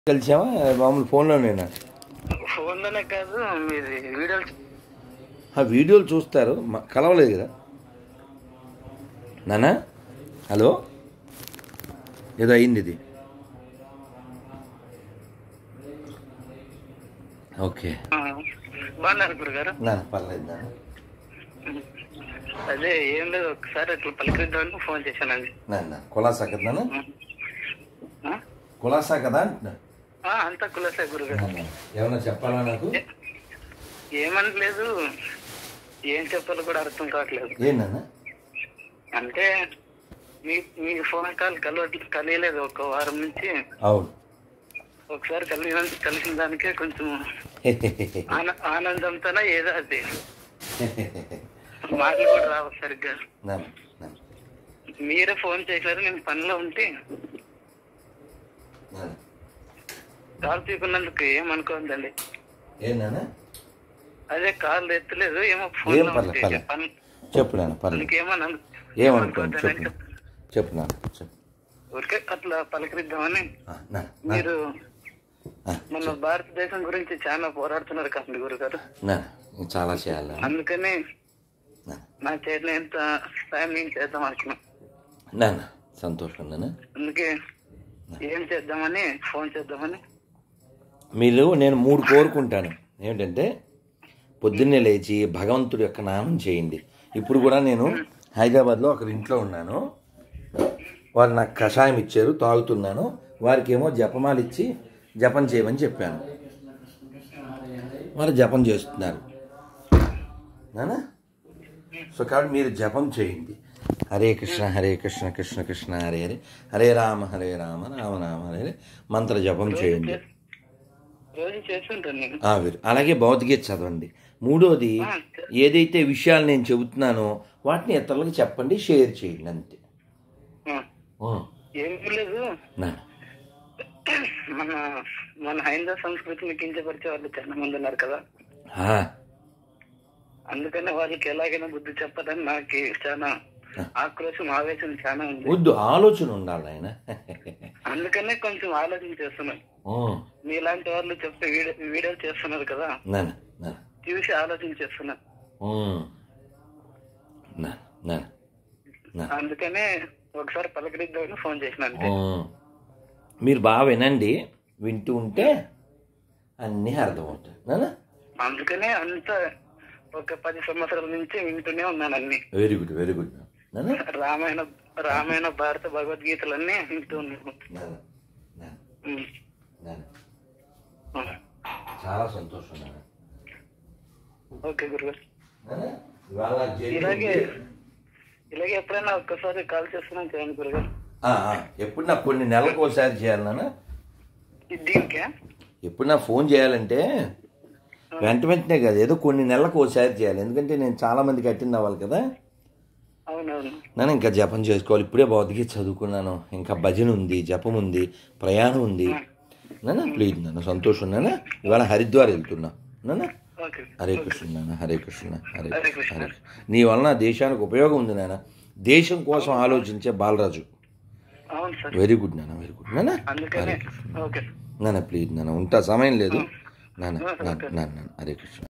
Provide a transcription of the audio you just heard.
కలిసావా మామూలు ఫోన్లోనేనా ఫోన్లోనే కాదు మీది వీడియోలు ఆ వీడియోలు చూస్తారు మ- కలవలేదు కదా నానా హలో ఏదో అయింది ఇది ఓకే ఆ, బాగున్నారు గురుగారు నా పర్లేదు నాన్న అదే ఏం లేదు ఒకసారి అట్లా పలికిద్దామని ఫోన్ చేశానండి నాన్న కులాసా కదా నాన్న ఆ? కులాసా కదా అంటున్నా ఆ, అంతా కులసే గురుగారు నాన్న, ఏమన్నా చెప్పాలా నాకు ఏమనట్లేదు ఏం చెప్పాలో కూడా అర్థం కావట్లేదు ఏంటన్న అంటే మీ మీ ఫోన్ కాల్ కలవట్లేదు కలియలేదు ఒక వారం నుంచి అవును ఒకసారి కలిగిన కలిసిన దానికే కొంచెం ఆన- ఆనందంతోనే ఏదో అది మాటలు కూడా రావు సరిగ్గా నాన్న నాన్న మీరే ఫోన్ చేశారు నేను పనిలో ఉంటే నాన్న కాల్ తీసుకున్నందుకు ఏమనుకోవద్దండి ఏంటన్నా అదే కాల్ ఎత్తలేదు ఏమో ఏం ఫోన్ లో పర్లేదు, ఉంటే పర్లేదు. పని చెప్పు నాన్న పర్లేదు ఇంకేమన్నా ఏమనుకోండి చెప్పు నాన్న. చెప్పు నాన్న చెప్పు ఊరికే అట్లా పలకరిద్దామని ఆ, నాన్న నాన్న మీరు ఆ, మన భారతదేశం గురించి చాలా పోరాడుతున్నారు కదండి గురుగారు నాన్న నేను చాలా చేయాలి నాన్న. అందుకని నాన్న నా చేతిలో ఎంత సాయం నేను చేద్దాం అనుకున్నాం నాన్న సంతోషం నాన్న అందుకే ఏం చేద్దామని ఫోన్ చేద్దామని మీరు నేను మూడు కోరుకుంటాను ఏమిటంటే పొద్దున్నే లేచి భగవంతుడి యొక్క నామం చేయండి ఇప్పుడు కూడా నేను హైదరాబాద్లో ఒకరి ఇంట్లో ఉన్నాను వారు నాకు కషాయం ఇచ్చారు తాగుతున్నాను వారికి ఏమో జపమాలు ఇచ్చి జపం చేయమని చెప్పాను వారు జపం చేస్తున్నారు నానా సో కాబట్టి మీరు జపం చేయండి హరే కృష్ణ హరే కృష్ణ కృష్ణ కృష్ణ హరే హరే హరే రామ హరే రామ రామ రామ హరే హరే మంత్ర జపం చేయండి రోజు చేస్తుంటాను నేను ఆ, వీరు అలాగే భౌతికత చదవండి మూడోది ఏదైతే విషయాలు నేను చెబుతున్నానో వాటిని ఇతరులకు చెప్పండి షేర్ చేయండి అంతే ఆ, ఆ, ఏం లేదు నాన్న మన మన హైందవ సంస్కృతిని కించపరిచే వాళ్ళు చాలా మంది ఉన్నారు కదా ఆ, అందుకని వాళ్ళకి ఎలాగైనా బుద్ధి చెప్పదని నాకు చాలా ఆక్రోశం ఆవేశం చాలా ఉంది వద్దు ఆలోచన ఉండాలి ఆయన అందుకనే కొంచెం ఆలోచన చేస్తున్నాను ఆ, మీలాంటి వాళ్ళు చెప్తే వీడియో వీడియోలు చేస్తున్నారు కదా నాన్న నాన్న చూసి ఆలోచన చేస్తున్నాను ఆ, నాన్న నాన్న నాన్న అందుకనే ఒకసారి పలకరిద్దామని ఫోన్ చేసిన అంతే ఆ, మీరు బాగా వినండి వింటూ ఉంటే అన్నీ అర్థమవుతాయి నాన్న అందుకనే అంత ఒక పది సంవత్సరాల నుంచి వింటూనే ఉన్నాను అన్ని వెరీ గుడ్ వెరీ గుడ్ నాన్న రామాయణ రామాయణ భారత భగవద్గీతలన్నీ వింటూ ఉన్నాను నాన్న నాన్న ఉమ్. నాన్న ఆ. చాలా సంతోషం నాన్న ఓకే గురుగారు నాన్న, ఇవాళ జరిగింది- ఇలాగే ఇలాగే ఎప్పుడైనా ఒక్కసారి కాల్ చేస్తున్నాం చేయండి గురుగారు ఆ, ఆ, ఎప్పుడు నాకు కొన్ని నెలలకు ఒకసారి చేయాలి నాన్న ఇది దీనికే ఎప్పుడు నా ఫోన్ చేయాలంటే వెంట వెంటనే కాదు ఏదో కొన్ని నెలలకు ఒకసారి చేయాలి ఎందుకంటే నేను చాలా మందికి అటెండ్ అవ్వాలి కదా అవునవును నన్ను ఇంకా జపం చేసుకోవాలి ఇప్పుడే భౌతిక చదువుకున్నాను ఇంకా భజన ఉంది జపం ఉంది ప్రయాణం ఉంది నాన్న ప్లీజ్ నాన్న సంతోషం నాన్న ఇవాళ హరిద్వార్ వెళ్తున్నా నాన్న ఓకే హరే కృష్ణ నాన్న హరే కృష్ణ హరే హరే కృష్ణ కృష్ణ. హరే కృష్ణ. నీ వలన దేశానికి ఉపయోగం ఉంది నాన్న దేశం కోసం ఆలోచించే బాలరాజు అవును సార్ వెరీ గుడ్ నాన్న వెరీ గుడ్ నాన్న అందుకనే హరే కృష్ణ ఓకే నాన్న ప్లీజ్ నాన్న ఉంటా సమయం లేదు నాన్న నాన్న నాన్న హరే కృష్ణ